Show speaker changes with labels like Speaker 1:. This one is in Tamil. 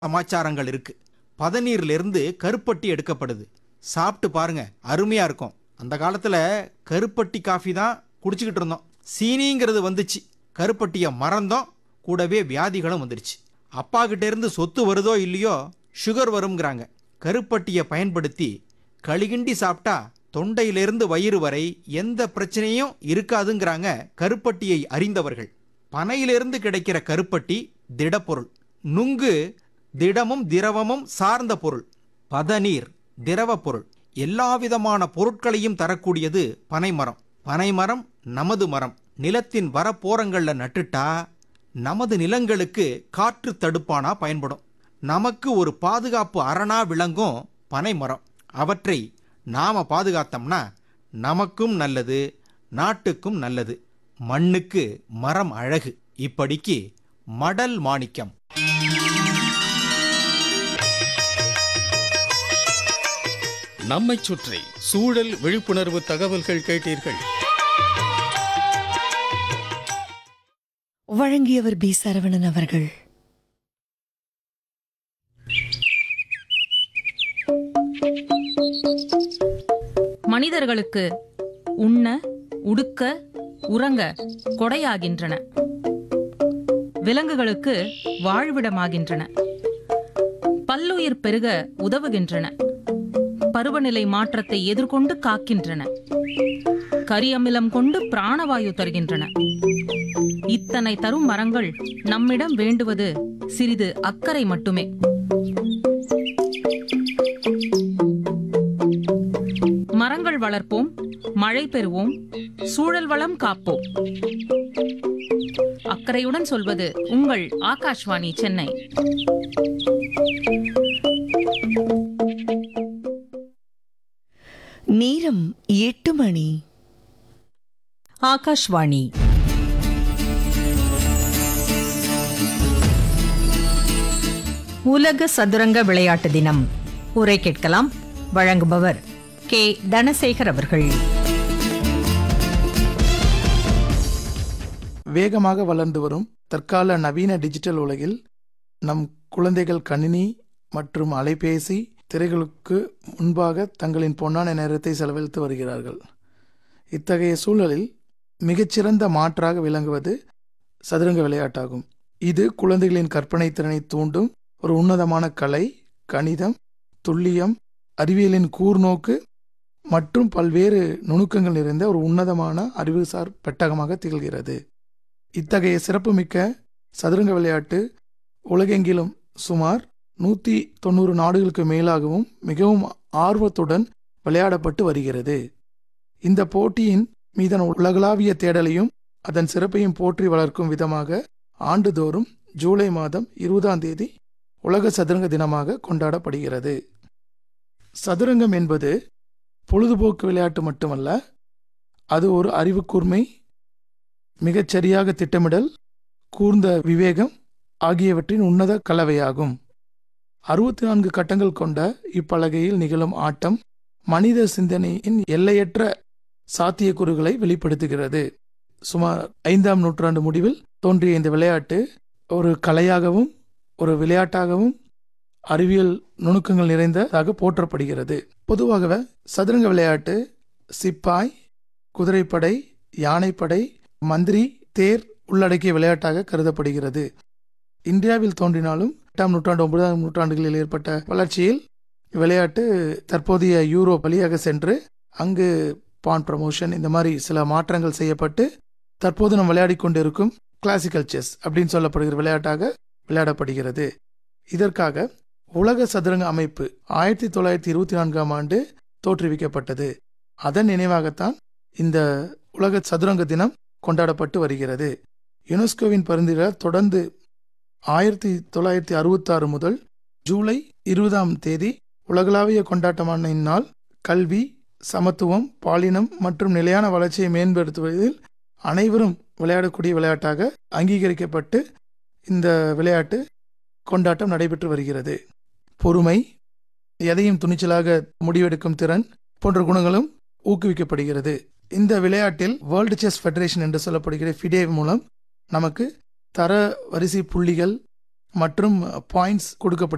Speaker 1: சமாச்சாரங்கள் இருக்கு பதநீர்ல இருந்து கருப்பட்டி எடுக்கப்படுது சாப்பிட்டு பாருங்க அருமையா இருக்கும் அந்த காலத்துல கருப்பட்டி காஃபி தான் குடிச்சுக்கிட்டு இருந்தோம் சீனிங்கிறது வந்துச்சு கருப்பட்டியை மறந்தோம் கூடவே வியாதிகளும் வந்துடுச்சு அப்பா கிட்ட இருந்து சொத்து வருதோ இல்லையோ சுகர் வருங்கிறாங்க கருப்பட்டியை பயன்படுத்தி களிகிண்டி சாப்பிட்டா தொண்டையிலிருந்து வயிறு வரை எந்த பிரச்சனையும் இருக்காதுங்கிறாங்க கருப்பட்டியை அறிந்தவர்கள் பனையிலிருந்து கிடைக்கிற கருப்பட்டி திடப்பொருள் நுங்கு திடமும் திரவமும் சார்ந்த பொருள் பதநீர் திரவ பொருள் எல்லா விதமான பொருட்களையும் தரக்கூடியது பனைமரம் பனைமரம் நமது மரம் நிலத்தின் வரப்போரங்கள்ல நட்டுட்டா நமது நிலங்களுக்கு காற்று தடுப்பானா பயன்படும் நமக்கு ஒரு பாதுகாப்பு அரணா விளங்கும் பனைமரம் அவற்றை நாம பாதுகாத்தோம்னா நமக்கும் நல்லது நாட்டுக்கும் நல்லது மண்ணுக்கு மரம் அழகு இப்படிக்கு மடல் மாணிக்கம்
Speaker 2: நம்மைச் சுற்றி சூழல் விழிப்புணர்வு தகவல்கள் கேட்டீர்கள்
Speaker 3: வழங்கியவர் பி சரவணன் அவர்கள்
Speaker 4: மனிதர்களுக்கு உண்ண உடுக்க உறங்க கொடையாகின்றன விலங்குகளுக்கு வாழ்விடமாகின்றன பல்லுயிர் பெருக உதவுகின்றன பருவநிலை மாற்றத்தை எதிர்கொண்டு காக்கின்றன கரியமிலம் கொண்டு பிராணவாயு தருகின்றன இத்தனை தரும் மரங்கள் நம்மிடம் வேண்டுவது சிறிது அக்கறை மட்டுமே மரங்கள் வளர்ப்போம் மழை பெறுவோம் சூழல் வளம் காப்போம் அக்கறையுடன் சொல்வது உங்கள் ஆகாஷ்வாணி சென்னை
Speaker 3: நேரம் எட்டு மணி
Speaker 5: ஆகாஷ்வாணி உலக சதுரங்க விளையாட்டு தினம் உரை கேட்கலாம் வழங்குபவர் கே தனசேகர் அவர்கள்
Speaker 6: வேகமாக வளர்ந்து வரும் தற்கால நவீன டிஜிட்டல் உலகில் நம் குழந்தைகள் கணினி மற்றும் அலைபேசி திரைகளுக்கு முன்பாக தங்களின் பொன்னான நேரத்தை செலவழித்து வருகிறார்கள் இத்தகைய சூழலில் மிகச்சிறந்த மாற்றாக விளங்குவது சதுரங்க விளையாட்டாகும் இது குழந்தைகளின் கற்பனை திறனை தூண்டும் ஒரு உன்னதமான கலை கணிதம் துல்லியம் அறிவியலின் கூர்நோக்கு மற்றும் பல்வேறு நுணுக்கங்கள் நிறைந்த ஒரு உன்னதமான அறிவுசார் பெட்டகமாக திகழ்கிறது இத்தகைய சிறப்புமிக்க சதுரங்க விளையாட்டு உலகெங்கிலும் சுமார் நூற்றி தொண்ணூறு நாடுகளுக்கு மேலாகவும் மிகவும் ஆர்வத்துடன் விளையாடப்பட்டு வருகிறது இந்த போட்டியின் மீதான உலகளாவிய தேடலையும் அதன் சிறப்பையும் போற்றி வளர்க்கும் விதமாக ஆண்டுதோறும் ஜூலை மாதம் இருபதாம் தேதி உலக சதுரங்க தினமாக கொண்டாடப்படுகிறது சதுரங்கம் என்பது பொழுதுபோக்கு விளையாட்டு மட்டுமல்ல அது ஒரு அறிவுக்கூர்மை மிகச்சரியாக திட்டமிடல் கூர்ந்த விவேகம் ஆகியவற்றின் உன்னத கலவையாகும் அறுபத்தி நான்கு கட்டங்கள் கொண்ட இப்பலகையில் நிகழும் ஆட்டம் மனித சிந்தனையின் எல்லையற்ற சாத்தியக்கூறுகளை வெளிப்படுத்துகிறது சுமார் ஐந்தாம் நூற்றாண்டு முடிவில் தோன்றிய இந்த விளையாட்டு ஒரு கலையாகவும் ஒரு விளையாட்டாகவும் அறிவியல் நுணுக்கங்கள் நிறைந்ததாக போற்றப்படுகிறது பொதுவாகவே சதுரங்க விளையாட்டு சிப்பாய் குதிரைப்படை யானைப்படை மந்திரி தேர் உள்ளடக்கிய விளையாட்டாக கருதப்படுகிறது இந்தியாவில் தோன்றினாலும் எட்டாம் நூற்றாண்டு ஒன்பதாம் நூற்றாண்டுகளில் ஏற்பட்ட வளர்ச்சியில் விளையாட்டு தற்போதைய யூரோ வழியாக சென்று அங்கு பான் ப்ரமோஷன் இந்த மாதிரி சில மாற்றங்கள் செய்யப்பட்டு தற்போது நாம் விளையாடி கொண்டிருக்கும் கிளாசிக்கல் செஸ் அப்படின்னு சொல்லப்படுகிற விளையாட்டாக விளையாடப்படுகிறது இதற்காக உலக சதுரங்க அமைப்பு ஆயிரத்தி தொள்ளாயிரத்தி இருபத்தி நான்காம் ஆண்டு தோற்றுவிக்கப்பட்டது அதன் நினைவாகத்தான் இந்த உலக சதுரங்க தினம் கொண்டாடப்பட்டு வருகிறது யுனெஸ்கோவின் பரிந்துரையால் தொடர்ந்து ஆயிரத்தி தொள்ளாயிரத்தி அறுபத்தாறு முதல் ஜூலை இருபதாம் தேதி உலகளாவிய கொண்டாட்டமான இந்நாள் கல்வி சமத்துவம் பாலினம் மற்றும் நிலையான வளர்ச்சியை மேம்படுத்துவதில் அனைவரும் விளையாடக்கூடிய விளையாட்டாக அங்கீகரிக்கப்பட்டு இந்த விளையாட்டு கொண்டாட்டம் நடைபெற்று வருகிறது பொறுமை எதையும் துணிச்சலாக முடிவெடுக்கும் திறன் போன்ற குணங்களும் ஊக்குவிக்கப்படுகிறது இந்த விளையாட்டில் வேர்ல்டு செஸ் ஃபெடரேஷன் என்று சொல்லப்படுகிற ஃபிடே மூலம் நமக்கு தர வரிசை புள்ளிகள் மற்றும் பாயிண்ட்ஸ் கொடுக்கப்படுகிறது